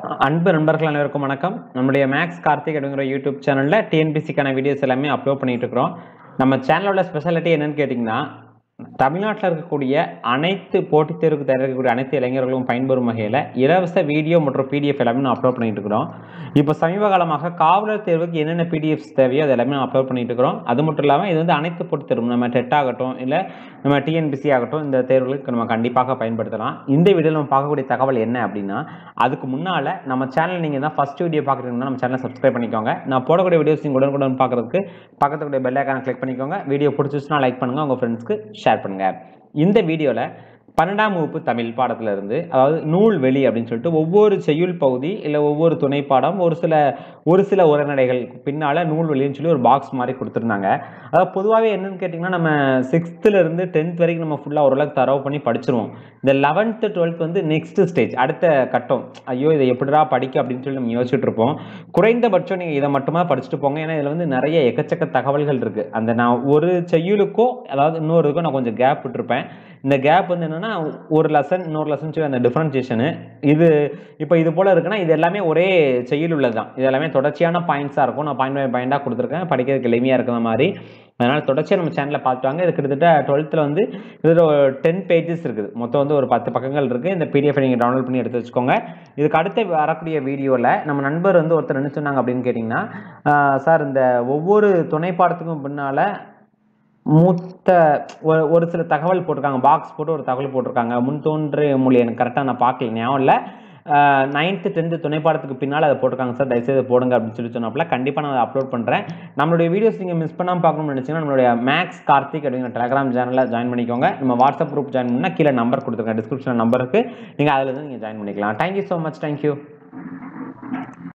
அன்பு நண்பர்கள் அனைவருக்கும் வணக்கம் நம்முடைய மேக்ஸ் கார்த்திக் அப்படிங்கிற யூடியூப் சேனலில் டிஎன்பிசிக்கான வீடியோஸ் எல்லாமே அப்லோட் பண்ணிட்டு இருக்கிறோம் நம்ம சேனலோட ஸ்பெஷாலிட்டி என்னன்னு கேட்டிங்கன்னா தமிழ்நாட்டில் இருக்கக்கூடிய அனைத்து போட்டித் தேர்வுக்கு தயாரிக்கக்கூடிய அனைத்து இளைஞர்களும் பயன்பெறும் வகையில் இலவச வீடியோ மற்றும் பிடிஎஃப் எல்லாமே நான் அப்லோட் பண்ணிட்டு இருக்கிறோம் இப்போ சமீப காலமாக காவலர் தேர்வுக்கு என்னென்ன பிடிஎஃப்ஸ் தேவையோ அது எல்லாமே நான் அப்லோட் பண்ணிட்டு இருக்கிறோம் அது மட்டும் இல்லாமல் இது வந்து அனைத்து போட்டித் தேர்வு நம்ம டெட் ஆகட்டும் இல்லை நம்ம டிஎன்பிசி ஆகட்டும் இந்த தேர்வுகளுக்கு நம்ம கண்டிப்பாக பயன்படுத்தலாம் இந்த வீடியோவில் நம்ம பார்க்கக்கூடிய தகவல் என்ன அப்படின்னா அதுக்கு முன்னால் நம்ம சேனல் நீங்கள் தான் ஃபஸ்ட் வீடியோ பார்க்குறீங்கன்னா நம்ம சேனலை சப்ஸ்கிரைப் பண்ணிக்கோங்க நான் போடக்கூடிய வீடியோஸ் நீங்கள் உடனுக்குடன் பார்க்குறதுக்கு பக்கத்துடைய பெல் ஐக்கான கிளிக் பண்ணிக்கோங்க வீடியோ பிடிச்சிச்சுன்னா லைக் பண்ணுங்கள் உங்கள் ஃப்ரெண்ட்ஸ்க்கு ஷேர் பண்ணுங்கள் இந்த வீடியோவில் பன்னெண்டாம் வகுப்பு தமிழ் பாடத்துல இருந்து அதாவது நூல் வெளி அப்படின்னு சொல்லிட்டு ஒவ்வொரு செய்யுள் பகுதி இல்லை ஒவ்வொரு துணைப்பாடம் ஒரு சில ஒரு சில உரைநடைகள் பின்னால் நூல் வெளின்னு சொல்லி ஒரு பாக்ஸ் மாதிரி கொடுத்துருந்தாங்க அதாவது பொதுவாகவே என்னன்னு கேட்டிங்கன்னா நம்ம சிக்ஸ்த்துல இருந்து டென்த் வரைக்கும் நம்ம ஃபுல்லாக ஓரளவுக்கு தரவு பண்ணி படிச்சிருவோம் இந்த லெவன்த்து டுவெல்த் வந்து நெக்ஸ்ட் ஸ்டேஜ் அடுத்த கட்டம் ஐயோ இதை எப்படிடா படிக்க அப்படின்னு சொல்லி நம்ம யோசிச்சுட்டு இருப்போம் குறைந்தபட்சம் நீங்கள் இதை மட்டுமா படிச்சுட்டு போங்க ஏன்னா இதில் வந்து நிறைய எக்கச்சக்க தகவல்கள் இருக்குது அந்த நான் ஒரு செய்யுளுக்கோ அதாவது இன்னொரு இதுக்கோ நான் கொஞ்சம் கேப் விட்டுருப்பேன் இந்த கேப் வந்து என்னன்னா ஒரு லெசன் இன்னொரு லெசன் சொல்லி அந்த டிஃப்ரென்சியேஷனு இது இப்போ இது போல இருக்குன்னா இது எல்லாமே ஒரே செய்யுள் உள்ளது தான் இது எல்லாமே தொடர்ச்சியான பாயிண்ட்ஸாக இருக்கும் நான் பாயிண்ட் பை பாயிண்டாக கொடுத்துருக்கேன் படிக்கிறதுக்கு எளிமையாக இருக்கிற மாதிரி அதனால் தொடர்ச்சியாக நம்ம சேனலில் பார்த்துவாங்க இது கிட்டத்தட்ட டுவெல்த்தில் வந்து இதில் ஒரு டென் பேஜஸ் இருக்குது மொத்தம் வந்து ஒரு பத்து பக்கங்கள் இருக்குது இந்த பிடிஎஃப் நீங்கள் டவுன்லோட் பண்ணி எடுத்து வச்சுக்கோங்க இதுக்கு அடுத்து வரக்கூடிய வீடியோவில் நம்ம நண்பர் வந்து ஒருத்தர் என்ன சொன்னாங்க அப்படின்னு கேட்டிங்கன்னா சார் இந்த ஒவ்வொரு துணை பாடத்துக்கும் பின்னால் மூத்த ஒரு ஒரு சில தகவல் போட்டிருக்காங்க பாக்ஸ் போட்டு ஒரு தகவல் போட்டிருக்காங்க முன் தோன்று மொழி எனக்கு கரெக்டாக நான் பார்க்கல ஞாபகம் இல்லை நைன்த்து டென்த்து துணைப்பாடத்துக்கு பின்னால் அதை போட்டிருக்காங்க சார் தயவுசெய்து போடுங்க அப்படின்னு சொல்லி சொன்னப்பல கண்டிப்பாக நான் அதை அப்லோட் பண்ணுறேன் நம்மளுடைய வீடியோஸ் நீங்கள் மிஸ் பண்ணாமல் பார்க்கணும்னு நினச்சிங்கன்னா நம்மளுடைய மேக்ஸ் கார்த்திக் அப்படிங்கிற டெலிகிராம் சேனலில் ஜாயின் பண்ணிக்கோங்க நம்ம வாட்ஸ்அப் குரூப் ஜாயின் பண்ணால் கீழே நம்பர் கொடுத்துருக்கேன் டிஸ்கிரிப்ஷன் நம்பருக்கு நீங்கள் அதில் இருந்து நீங்கள் ஜாயின் பண்ணிக்கலாம் தேங்க்யூ ஸோ மச் தேங்க்யூ